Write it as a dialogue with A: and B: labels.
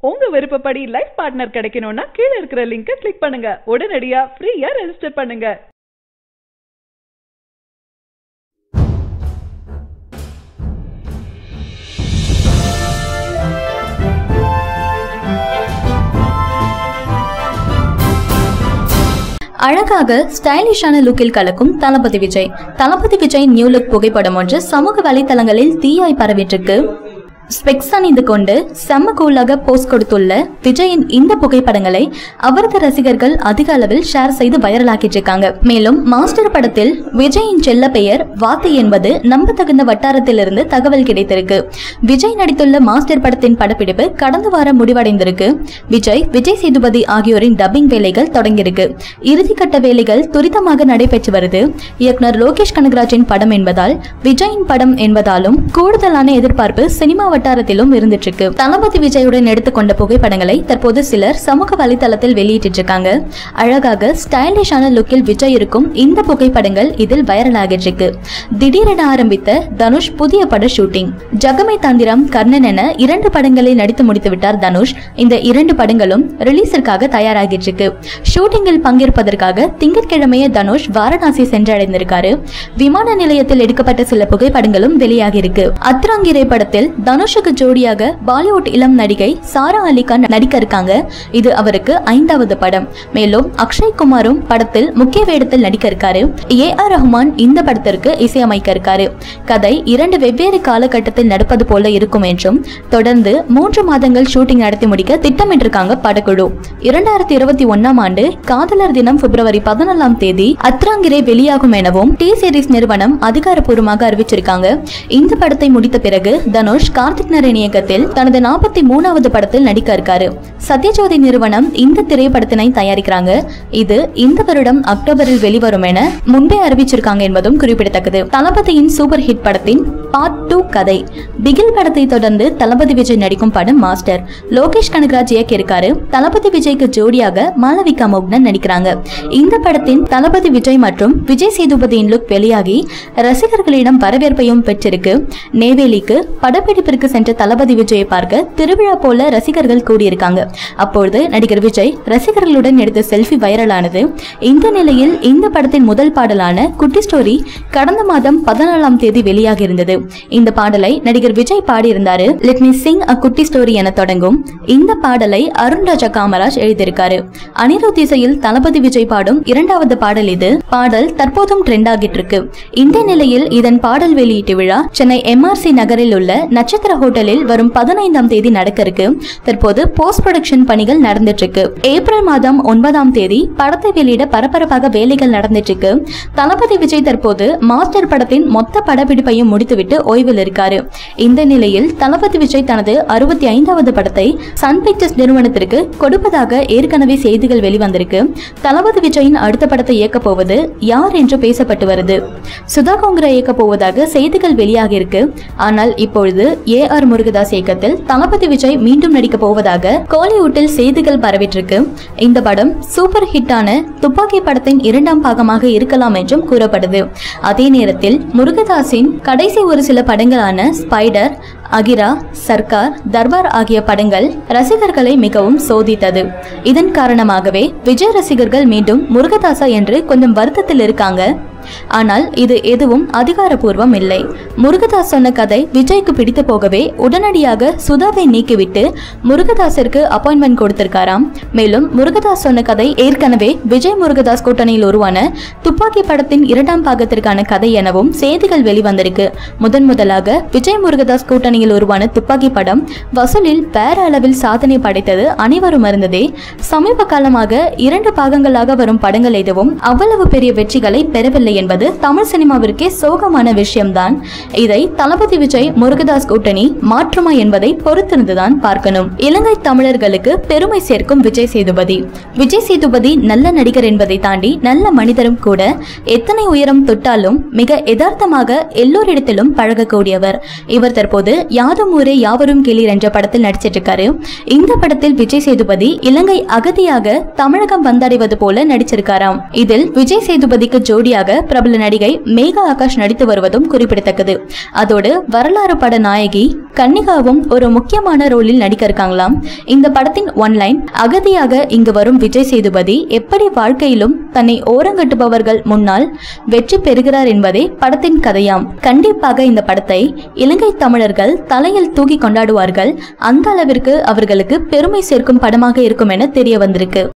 A: உங்க விருப்பப்படி life partner கிடைக்கணும்னா கீழே இருக்கிற லிங்கை கிளிக் பண்ணுங்க உடனடியா ஃப்ரீயா ரெஜிஸ்டர் பண்ணுங்க
B: அழகாக ஸ்டைலிஷான லுக்கில் கலக்கும் தளபதி விஜய் தளபதி விஜய் நியூ லுக் புகைப்படம் ஒன்று சமூக வலைத்தளங்களில் தீயாய் பரவிட்டிருக்கு ஸ்பெக்ஸ் அணிந்து கொண்டு செம்ம கூலாக போஸ்ட் கொடுத்துள்ள விஜயின் இந்த புகைப்படங்களை அவரது ரசிகர்கள் அதிக அளவில் ஷேர் செய்து வைரலாக்கிட்டு இருக்காங்க மேலும் மாஸ்டர் படத்தில் விஜயின் செல்ல பெயர் வாத்தி என்பது நம்பத்தகுந்த வட்டாரத்திலிருந்து தகவல் கிடைத்திருக்கு விஜய் நடித்துள்ள மாஸ்டர் படத்தின் படப்பிடிப்பு கடந்த வாரம் முடிவடைந்திருக்கு விஜய் விஜய் சேதுபதி ஆகியோரின் டப்பிங் வேலைகள் தொடங்கியிருக்கு இறுதிக்கட்ட வேலைகள் துரிதமாக நடைபெற்று வருது இயக்குனர் லோகேஷ் கனகராஜின் படம் என்பதால் விஜயின் படம் என்பதாலும் கூடுதலான எதிர்பார்ப்பு சினிமா வட்டாரத்திலும் இருந்துட்டு இருக்கு தளபதி விஜயுடன் எடுத்துக்கொண்ட புகைப்படங்களை தற்போது சிலர் சமூக வலைதளத்தில் வெளியிட்டு இருக்காங்க அழகாக ஸ்டைலிஷான லுக்கில் விஜய் இருக்கும் இந்த புகைப்படங்கள் இதில் வைரல் ஆகிட்டு இருக்கு திடீரென ஆரம்பித்த தனுஷ் புதிய பட ஷூட்டிங் ஜகமை தந்திரம் கர்ணன் என இரண்டு படங்களை நடித்து முடித்து விட்டார் தனுஷ் இந்த இரண்டு படங்களும் ரிலீஸிற்காக தயாராகிட்டு இருக்கு ஷூட்டிங்கில் பங்கேற்பதற்காக திங்கட்கிழமையே தனுஷ் வாரணாசி சென்றடைந்திருக்காரு விமான நிலையத்தில் எடுக்கப்பட்ட சில புகைப்படங்களும் வெளியாகி இருக்கு அத்ராங்கிரை படத்தில் தனுஷுக்கு ஜோடியாக பாலிவுட் இளம் நடிகை சாரா அலி கான் நடிக்க இருக்காங்க இது அவருக்கு ஐந்தாவது படம் மேலும் அக்ஷய் குமாரும் படத்தில் முக்கிய வேடத்தில் நடிக்க இருக்காரு ஏ ஆர் ரஹ்மான் இந்த படத்திற்கு இசையமைக்க இருக்காரு கதை இரண்டு வெவ்வேறு காலகட்டத்தில் நடப்பது போல இருக்கும் என்றும் தொடர்ந்து மூன்று மாதங்கள் ஷூட்டிங் நடத்தி முடிக்க திட்டமிட்டிருக்காங்க படக்குழு இரண்டாயிரத்தி இருபத்தி ஒன்னாம் ஆண்டு காதலர் தினம் பிப்ரவரி பதினாலாம் தேதி அத்ராங்கிரை வெளியாகும் எனவும் டி சீரிஸ் நிறுவனம் அதிகாரப்பூர்வமாக அறிவிச்சிருக்காங்க இந்த படத்தை முடித்த பிறகு தனுஷ் கார்த்திக் நரேன் இயக்கத்தில் தனது நாற்பத்தி மூணாவது படத்தில் நடிக்க இருக்காரு சத்யஜோதி நிறுவனம் இந்த திரைப்படத்தினை தயாரிக்கிறாங்க இது இந்த வருடம் அக்டோபரில் வெளிவரும் என முன்பே அறிவிச்சிருக்காங்க என்பதும் குறிப்பிடத்தக்கது தளபதியின் சூப்பர் ஹிட் படத்தின் பார்ட் டூ கதை பிகில் படத்தை தொடர்ந்து தளபதி விஜய் நடிக்கும் படம் மாஸ்டர் லோகேஷ் கனகராஜ் இயக்கியிருக்காரு தளபதி விஜய்க்கு ஜோடியாக மாளவிகா மோகனன் நடிக்கிறாங்க இந்த படத்தின் தளபதி விஜய் மற்றும் விஜய் சேதுபதியின் லுக் வெளியாகி ரசிகர்களிடம் வரவேற்பையும் பெற்றிருக்கு நெய்வேலிக்கு படப்பிடிப்பிற்கு சென்ற தளபதி விஜயை பார்க்க திருவிழா போல ரசிகர்கள் கூடியிருக்காங்க அப்பொழுது நடிகர் விஜய் ரசிகர்களுடன் எடுத்த செல்ஃபி வைரலானது இந்த நிலையில் இந்த படத்தின் முதல் பாடலான குட்டி ஸ்டோரி கடந்த மாதம் பதினாலாம் தேதி வெளியாகி இருந்தது இந்த பாடலை நடிகர் விஜய் பாடியிருந்தாரு let me sing a kutti story என தொடங்கும் இந்த பாடலை அருண் ராஜா காமராஜ் எழுதியிருக்காரு அனிருத் இசையில் தளபதி விஜய் பாடும் இரண்டாவது பாடல் இது பாடல் தற்போதும் ட்ரெண்ட் ஆகிட்டு இருக்கு இந்த நிலையில் இதன் பாடல் வெளியீட்டு விழா சென்னை எம்ஆர்சி நகரில் உள்ள நட்சத்திர ஹோட்டலில் வரும் பதினைந்தாம் தேதி நடக்க இருக்கு தற்போது போஸ்ட் ப்ரொடக்ஷன் பணிகள் நடந்துட்டு இருக்கு ஏப்ரல் மாதம் ஒன்பதாம் தேதி படத்தை வெளியிட பரபரப்பாக வேலைகள் நடந்துட்டு இருக்கு தளபதி விஜய் தற்போது மாஸ்டர் படத்தின் மொத்த படப்பிடிப்பையும் முடித்துவிட்டு ஓய்வில் இருக்காரு இந்த நிலையில் தளபதி விஜய் தனது அறுபத்தி ஐந்தாவது படத்தை சன் பிக்சர்ஸ் நிறுவனத்திற்கு கொடுப்பதாக ஏற்கனவே செய்திகள் வெளிவந்திருக்கு தளபதி விஜயின் அடுத்த படத்தை இயக்கப் போவது யார் என்று பேசப்பட்டு வருது சுதா கோங்கரா இயக்கப் போவதாக செய்திகள் வெளியாகி இருக்கு ஆனால் இப்பொழுது ஏ ஆர் முருகதாஸ் இயக்கத்தில் தளபதி விஜய் மீண்டும் நடிக்க போவதாக கோலிவுட்டில் செய்திகள் பரவிட்டிருக்கு இந்த படம் சூப்பர் ஹிட்டான துப்பாக்கி படத்தின் இரண்டாம் பாகமாக இருக்கலாம் என்றும் கூறப்படுது அதே நேரத்தில் முருகதாஸின் கடைசி ஒரு சில படங்களான ஸ்பைடர் அகிரா சர்க்கார் தர்பார் ஆகிய படங்கள் ரசிகர்களை மிகவும் சோதித்தது இதன் காரணமாகவே விஜய் ரசிகர்கள் மீண்டும் முருகதாசா என்று கொஞ்சம் வருத்தத்தில் இருக்காங்க ஆனால் இது எதுவும் அதிகாரப்பூர்வம் இல்லை முருகதாஸ் சொன்ன கதை விஜய்க்கு பிடித்து போகவே உடனடியாக சுதாவை நீக்கிவிட்டு முருகதாஸிற்கு அப்பாயின்மெண்ட் கொடுத்திருக்காராம் மேலும் முருகதாஸ் சொன்ன கதை ஏற்கனவே விஜய் முருகதாஸ் கூட்டணியில் உருவான துப்பாக்கி படத்தின் இரண்டாம் பாகத்திற்கான கதை எனவும் செய்திகள் வெளிவந்திருக்கு முதன் முதலாக விஜய் முருகதாஸ் கூட்டணியில் உருவான துப்பாக்கி படம் வசூலில் வேற அளவில் சாதனை படைத்தது அனைவரும் அறிந்ததே சமீப காலமாக இரண்டு பாகங்களாக வரும் படங்கள் எதுவும் அவ்வளவு பெரிய வெற்றிகளை பெறவில்லை என்பது தமிழ் சினிமாவிற்கே சோகமான விஷயம்தான் இதை தளபதி விஜய் முருகதாஸ் கூட்டணி மாற்றுமா என்பதை பொறுத்திருந்துதான் பார்க்கணும் இலங்கை தமிழர்களுக்கு பெருமை சேர்க்கும் விஜய் சேதுபதி விஜய் சேதுபதி நல்ல நடிகர் என்பதை தாண்டி நல்ல மனிதரும் கூட எத்தனை உயரம் தொட்டாலும் மிக யதார்த்தமாக எல்லோரிடத்திலும் பழகக்கூடியவர் இவர் தற்போது யாதும் ஊரே யாவரும் கேளீர் என்ற படத்தில் நடிச்சிட்டு இருக்காரு இந்த படத்தில் விஜய் சேதுபதி இலங்கை அகதியாக தமிழகம் வந்தடைவது போல நடிச்சிருக்காராம் இதில் விஜய் சேதுபதிக்கு ஜோடியாக பிரபல நடிகை மேகா ஆகாஷ் நடித்து வருவதும் குறிப்பிடத்தக்கது அதோடு வரலாறு பட நாயகி கன்னிகாவும் ஒரு முக்கியமான ரோலில் நடிக்க இருக்காங்களாம் இந்த படத்தின் ஒன்லைன் அகதியாக இங்கு வரும் விஜய் சேதுபதி எப்படி வாழ்க்கையிலும் தன்னை ஓரங்கட்டுபவர்கள் முன்னால் வெற்றி பெறுகிறார் என்பதே படத்தின் கதையாம் கண்டிப்பாக இந்த படத்தை இலங்கை தமிழர்கள் தலையில் தூக்கி கொண்டாடுவார்கள் அந்த அளவிற்கு அவர்களுக்கு பெருமை சேர்க்கும் படமாக இருக்கும் என தெரிய வந்திருக்கு